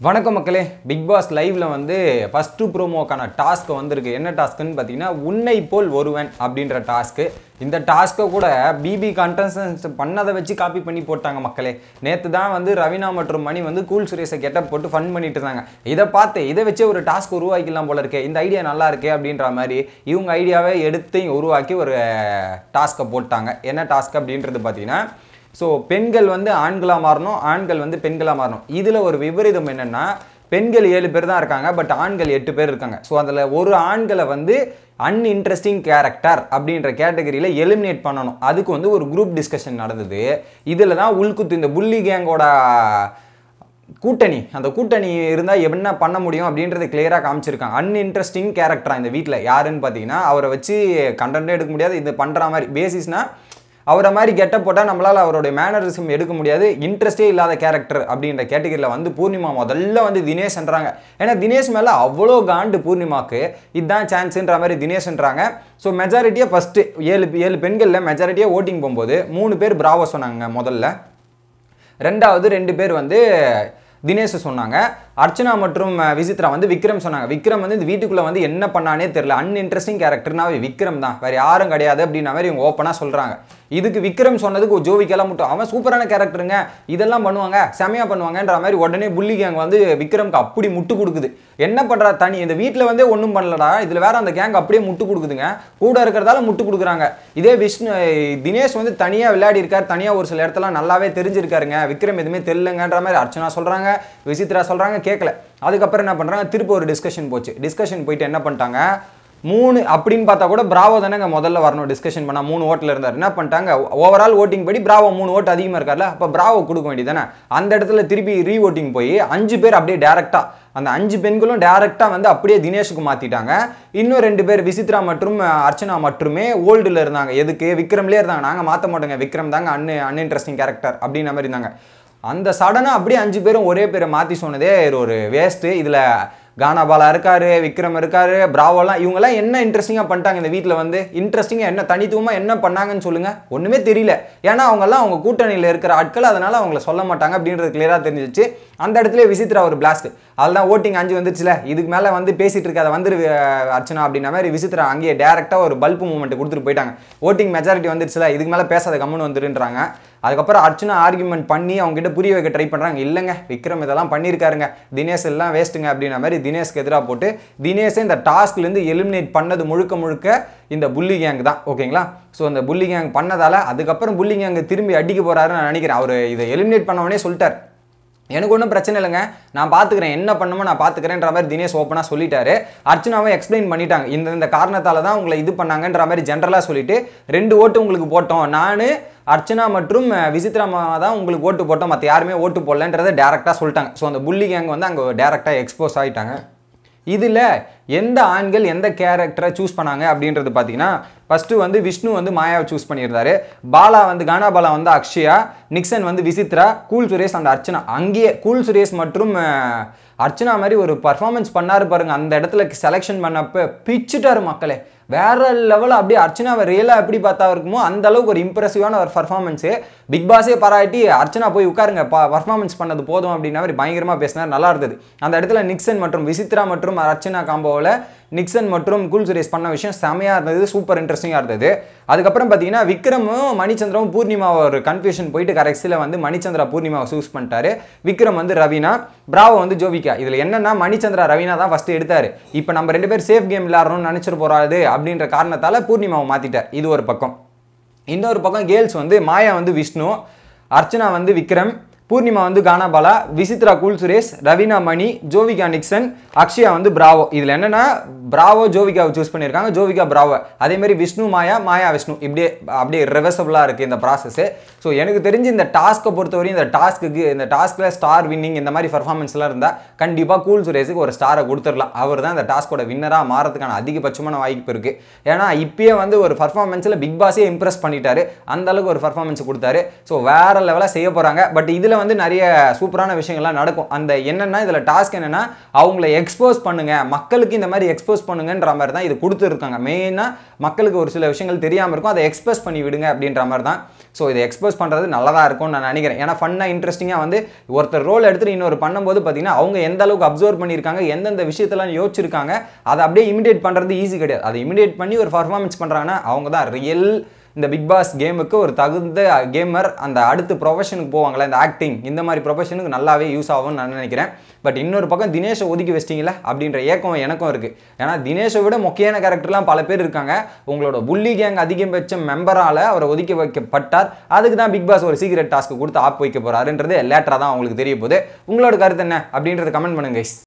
வணக்கம் மக்களே big pass லைவ்ல வந்து ஃபஸ்ட்டு ப்ரோமோக்கான டாஸ்க் வந்திருக்கு என்ன டாஸ்க்குன்னு பார்த்தீங்கன்னா உன்னை போல் ஒருவன் அப்படின்ற டாஸ்க்கு இந்த டாஸ்க்கை கூட பிபி கண்டஸ்டன்ஸ் பண்ணதை வச்சு காப்பி பண்ணி போட்டாங்க மக்களே நேற்று தான் வந்து ரவீனா மற்றும் மணி வந்து கூல் சுரேஷை கெட்ட போட்டு ஃபன் பண்ணிட்டு இருந்தாங்க இதை பார்த்து இதை வச்சு ஒரு டாஸ்க் உருவாக்கிக்கலாம் போல இருக்கே இந்த ஐடியா நல்லா இருக்கே அப்படின்ற மாதிரி இவங்க ஐடியாவை எடுத்து உருவாக்கி ஒரு டாஸ்க்கை போட்டாங்க என்ன டாஸ்க் அப்படின்றது பார்த்தீங்கன்னா ஸோ பெண்கள் வந்து ஆண்களாக மாறணும் ஆண்கள் வந்து பெண்களாக மாறணும் இதில் ஒரு விபரீதம் என்னென்னா பெண்கள் ஏழு பேர் தான் இருக்காங்க பட் ஆண்கள் எட்டு பேர் இருக்காங்க ஸோ அதில் ஒரு ஆண்களை வந்து அன்இன்ட்ரெஸ்டிங் கேரக்டர் அப்படின்ற கேட்டகரியில் எலிமினேட் பண்ணணும் அதுக்கு வந்து ஒரு குரூப் டிஸ்கஷன் நடந்தது இதில் தான் உள்குத்து இந்த புள்ளி கேங்கோட கூட்டணி அந்த கூட்டணி இருந்தால் என்ன பண்ண முடியும் அப்படின்றத கிளியராக காமிச்சிருக்காங்க அன்இன்ட்ரெஸ்டிங் கேரக்டரா இந்த வீட்டில் யாருன்னு பார்த்தீங்கன்னா அவரை வச்சு கண்டென்ட்டே எடுக்க முடியாது இது பண்ணுற மாதிரி பேசிஸ்னா அவரை மாதிரி கெட்டப் போட்டால் நம்மளால் அவருடைய மேனரிசம் எடுக்க முடியாது இன்ட்ரெஸ்டே இல்லாத கேரக்டர் அப்படின்ற கேட்டகரியில் வந்து பூர்ணிமா முதல்ல வந்து தினேஷ்ன்றாங்க ஏன்னா தினேஷ் மேலே அவ்வளோ காண்டு பூர்ணிமாக்கு இதுதான் சான்ஸுன்ற மாதிரி தினேஷ்ன்றாங்க ஸோ மெஜாரிட்டியாக ஃபஸ்ட்டு ஏழு ஏழு பெண்களில் மெஜாரிட்டியாக ஓட்டிங் போகும்போது மூணு பேர் பிராவோ சொன்னாங்க முதல்ல ரெண்டாவது ரெண்டு பேர் வந்து தினேஷ் சொன்னாங்க அர்ச்சனா மற்றும் அஹ், விசித்ரா வந்து விக்ரம் சொன்னாங்க விக்ரம் வந்து இந்த வீட்டுக்குள்ள வந்து என்ன பண்ணானே தெரியல அன்இன்ட்ரெஸ்டிங் கேரக்டர்னா விக்ரம் தான் வேற யாரும் கிடையாது அப்படின்ற மாதிரி இவங்க ஓப்பனாக சொல்றாங்க இதுக்கு விக்ரம் சொன்னதுக்கு ஒரு ஜோவிக்கெல்லாம் மட்டும் அவன் சூப்பரான கேரக்டருங்க இதெல்லாம் பண்ணுவாங்க செமையா பண்ணுவாங்கன்ற மாதிரி உடனே புள்ளி கேங் வந்து விக்ரம்க்கு அப்படி முட்டு கொடுக்குது என்ன பண்றா தனி இந்த வீட்டில் வந்து ஒன்றும் பண்ணலடா இதுல வேற அந்த கேங் அப்படியே முட்டு கொடுக்குதுங்க கூட இருக்கிறதால முட்டு கொடுக்குறாங்க இதே விஷ்ணு அஹ், தினேஷ் வந்து தனியா விளையாடி இருக்காரு தனியா ஒரு சில இடத்துல நல்லாவே தெரிஞ்சிருக்காருங்க விக்ரம் எதுவுமே தெரியலங்கன்ற மாதிரி அர்ச்சனா சொல்றாங்க விசித்ரா சொல்றாங்க கேட்கல அதுக்கப்புறம் என்ன பண்றாங்க திருப்பி ஒரு டிஸ்கஷன் போச்சு டிஸ்கஷன் போயிட்டு என்ன பண்ணிட்டாங்க மூணு அப்படின்னு பார்த்தா கூட பிராவோ தானேங்க முதல்ல வரணும் டிஸ்கஷன் பண்ணா மூணு ஓட்டில் இருந்தார் என்ன பண்ணிட்டாங்க ஓவரால் ஓட்டிங் படி பிராவோ மூணு ஓட்டு அதிகமாக இருக்கார்ல அப்போ பிராவோ கொடுக்க வேண்டியதானே அந்த இடத்துல திருப்பி ரீ ஓட்டிங் போய் அஞ்சு பேர் அப்படியே டேரெக்டாக அந்த அஞ்சு பெண்களும் டேரெக்டாக வந்து அப்படியே தினேஷுக்கு மாற்றிட்டாங்க இன்னும் ரெண்டு பேர் விசித்ரா மற்றும் அஹ், அர்ச்சனா மட்டுமே ஓல்டில் இருந்தாங்க எதுக்கு விக்ரம்லேயே இருந்தாங்க நாங்கள் மாற்ற மாட்டோங்க விக்ரம் தாங்க அன் அன்இன்ட்ரெஸ்டிங் கேரக்டர் அப்படின்ற மாதிரி இருந்தாங்க அந்த சடனாக அப்படியே அஞ்சு பேரும் ஒரே பேரை மாற்றி சொன்னதே இது ஒரு வேஸ்ட்டு இதில் கானாபாலா இருக்காரு விக்ரம் இருக்காரு பிராவோலாம் இவங்கெல்லாம் என்ன இன்ட்ரெஸ்டிங்காக பண்ணிட்டாங்க இந்த வீட்டில் வந்து இன்ட்ரெஸ்டிங்காக என்ன தனித்துவமாக என்ன பண்ணாங்கன்னு சொல்லுங்க ஒன்றுமே தெரியல ஏன்னா அவங்கெல்லாம் அவங்க கூட்டணியில் இருக்கிற ஆட்கள் அதனால அவங்கள சொல்ல மாட்டாங்க அப்படின்றது கிளியராக தெரிஞ்சிச்சு அந்த இடத்துல விசித்ரா ஒரு பிளாஸ்ட் அதெல்லாம் ஓட்டிங் அஞ்சு வந்துச்சுல இதுக்கு மேலே வந்து பேசிட்டு இருக்காத வந்துரு அஹ், அர்ச்சனா அப்படின்ற மாதிரி விசித்ரா அங்கேயே டேரெக்டாக ஒரு பல்ப் மூமெண்ட் கொடுத்துட்டு போயிட்டாங்க ஓட்டிங் மெஜாரிட்டி வந்துருச்சுல இதுக்கு மேலே பேசாத கம்முன்னு வந்துருன்றாங்க அதுக்கப்புறம் அர்ச்சனா ஆர்குமெண்ட் பண்ணி அவங்க கிட்ட புரிய வைக்க ட்ரை பண்ணுறாங்க இல்லைங்க விக்ரம் இதெல்லாம் பண்ணியிருக்காருங்க தினேஷ் எல்லாம் வேஸ்ட்டுங்க அப்படின்ற மாதிரி தினேஷ்க்கு எதிராக போட்டு தினேஷை இந்த டாஸ்க்லேருந்து எலிமினேட் பண்ணது முழுக்க முழுக்க இந்த புள்ளி கேங் தான் ஓகேங்களா ஸோ இந்த புள்ளி கேங் பண்ணதால அதுக்கப்புறம் புள்ளி கேங் திரும்பி அடிக்க போறாருன்னு நான் நினைக்கிறேன் அவர் இதை எலிமினேட் பண்ணவனே சொல்லிட்டார் எனக்கு ஒன்றும் பிரச்சனை இல்லைங்க நான் பார்த்துக்கிறேன் என்ன பண்ணுமோ நான் பார்த்துக்கிறேன்ற மாதிரி தினேஷ் ஓப்பனாக சொல்லிட்டாரு அர்ச்சனாவும் எக்ஸ்பிளைன் பண்ணிட்டாங்க இந்த இந்த காரணத்தால தான் உங்களை இது பண்ணாங்கன்ற மாதிரி ஜென்ரலாக சொல்லிட்டு ரெண்டு ஓட்டு உங்களுக்கு போட்டோம் நான் அர்ச்சனா மற்றும் அஹ், விசித்ரா மாமா தான் உங்களுக்கு ஓட்டு போட்டோம் மற்ற யாருமே ஓட்டு போடலன்றதை டேரெக்டாக சொல்லிட்டாங்க ஸோ அந்த புள்ளி கேங் வந்து அங்கே டேரெக்டாக எக்ஸ்போஸ் ஆகிட்டாங்க இதில் எந்த ஆண்கள் எந்த கேரக்டரை சூஸ் பண்ணாங்க அப்படின்றது பார்த்தீங்கன்னா ஃபஸ்ட்டு வந்து விஷ்ணு வந்து மாயாவை சூஸ் பண்ணியிருந்தாரு பாலா வந்து கானா பாலா வந்து அக்ஷயா நிக்சன் வந்து விசித்ரா கூல் சுரேஷ் அந்த அர்ச்சனா அங்கேயே கூல் சுரேஷ் மற்றும் அஹ், அர்ச்சனா மாதிரி ஒரு பர்ஃபார்மன்ஸ் பண்ணாரு பாருங்க அந்த இடத்துல செலெக்ஷன் பண்ணப்ப பிச்சுட்டாரு மக்களே வேற லெவலில் அப்படியே அர்ச்சனாவை ரியலாக எப்படி பார்த்தா இருக்குமோ அந்த அளவுக்கு ஒரு இம்ப்ரெசிவான ஒரு பர்ஃபார்மன்ஸு பிக் பாஸே பாராட்டி அர்ச்சனா போய் உட்காருங்க பர்ஃபார்மன்ஸ் பண்ணது போதும் அப்படின்ற மாதிரி பயங்கரமாக பேசினார் நல்லா இருந்தது அந்த இடத்துல நிக்சன் மற்றும் விசித்ரா மற்றும் அர்ச்சனா காம்போவில் நிக்சன் மற்றும் குல் சுரேஷ் பண்ண விஷயம் செமையாக இருந்தது சூப்பர் இன்ட்ரெஸ்டிங்காக இருந்தது அதுக்கப்புறம் பார்த்தீங்கன்னா விக்ரமும் மணிச்சந்திராவும் பூர்ணிமாவை ஒரு கன்ஃபியூஷன் போயிட்டு கரெக்ஸில் வந்து மணிச்சந்திரா பூர்ணிமாவை சூஸ் பண்ணிட்டாரு விக்ரம் வந்து ரவீனா பிராவோ வந்து ஜோவிகா இதில் என்னன்னா மணிச்சந்திரா ரவீனா தான் ஃபஸ்ட்டு எடுத்தாரு இப்போ நம்ம ரெண்டு பேர் சேஃப் கேம் விளையாடுறோம்னு நினச்சிட்டு போறாது அப்படின்ற காரணத்தால் பூர்ணிமாவை மாற்றிட்டார் இது ஒரு பக்கம் இன்னொரு பக்கம் கேர்ள்ஸ் வந்து மாயா வந்து விஷ்ணு அர்ச்சனா வந்து விக்ரம் பூர்ணிமா வந்து கானாபாலா விசித்ரா கூல் சுரேஷ் ரவீனா மணி ஜோவிகா நிக்சன் அக்ஷயா வந்து பிராவோ இதில் என்னன்னா பிராவோ ஜோவிகாவை சூஸ் பண்ணியிருக்காங்க ஜோவிகா பிராவோ அதே மாதிரி விஷ்ணு மாயா மாயா விஷ்ணு இப்படியே அப்படியே ரிவர்சபிளாக இருக்குது இந்த ப்ராசஸ் ஸோ எனக்கு தெரிஞ்சு இந்த டாஸ்க்கை பொறுத்தவரையும் இந்த டாஸ்க்கு இந்த டாஸ்கில் ஸ்டார் வின்னிங் இந்த மாதிரி பர்ஃபார்மன்ஸ்லாம் இருந்தால் கண்டிப்பாக கூல் சுரேஷுக்கு ஒரு ஸ்டாரை கொடுத்துடலாம் அவர் தான் இந்த டாஸ்கோட வின்னராக மாறதுக்கான அதிகபட்சமான வாய்ப்பு இருக்குது ஏன்னா இப்பயே வந்து ஒரு பர்ஃபார்மன்ஸில் பிக் பாஸே இம்ப்ரெஸ் பண்ணிட்டாரு அந்த அளவுக்கு ஒரு பர்ஃபார்மன்ஸ் கொடுத்தாரு ஸோ வேற லெவலாக செய்ய போகிறாங்க பட் இதில் வந்து நிறைய சூப்பரான விஷயங்கள்லாம் நடக்கும் அந்த என்னன்னா இதில் டாஸ்க் என்னன்னா அவங்கள எக்ஸ்போஸ் பண்ணுங்க மக்களுக்கு இந்த மாதிரி எக்ஸ்போஸ் பண்ணுங்கன்ற மாதிரி தான் இது கொடுத்துருக்காங்க மெயினாக மக்களுக்கு ஒரு சில விஷயங்கள் தெரியாமல் இருக்கும் அதை எக்ஸ்பிரஸ் பண்ணி விடுங்க அப்படின்ற மாதிரி தான் ஸோ இதை எக்ஸ்போஸ் பண்ணுறது நல்லதாக இருக்கும்னு நான் நினைக்கிறேன் ஏன்னா ஃபன்னாக இன்ட்ரெஸ்டிங்காக வந்து ஒருத்தர் ரோல் எடுத்துட்டு இன்னொரு பண்ணும்போது பார்த்தீங்கன்னா அவங்க எந்த அளவுக்கு அப்சர்வ் பண்ணியிருக்காங்க எந்தெந்த விஷயத்தெல்லாம் யோசிச்சிருக்காங்க அதை அப்படியே இமிடியேட் பண்ணுறது ஈஸி கிடையாது அதை இமிடியேட் பண்ணி ஒரு பர்ஃபார்மன்ஸ் பண்ணுறாங்கன்னா அவங்க தான் ரியல் இந்த பிக் பாஸ் கேமுக்கு ஒரு தகுந்த கேமர் அந்த அடுத்து ப்ரொஃபஷனுக்கு போவாங்களே இந்த ஆக்டிங் இந்த மாதிரி ப்ரொஃபஷனுக்கு நல்லாவே யூஸ் ஆகும்னு நான் நினைக்கிறேன் பட் இன்னொரு பக்கம் தினேஷை ஒதுக்கி வச்சிட்டீங்களே அப்படின்ற ஏக்கம் எனக்கும் இருக்குது ஏன்னா தினேஷை விட முக்கியமான கேரக்டர்லாம் பல பேர் இருக்காங்க உங்களோட புள்ளி கேங் அதிகபட்ச மெம்பரால் அவரை ஒதுக்கி வைக்கப்பட்டார் அதுக்கு தான் பிக் பாஸ் ஒரு சீக்ரெட் டாஸ்க் கொடுத்து ஆப் வைக்க போறாருன்றது லேட்டராக தான் அவங்களுக்கு தெரிய போகுது உங்களோட கருத்து என்ன அப்படின்றத கமெண்ட் பண்ணுங்க guys.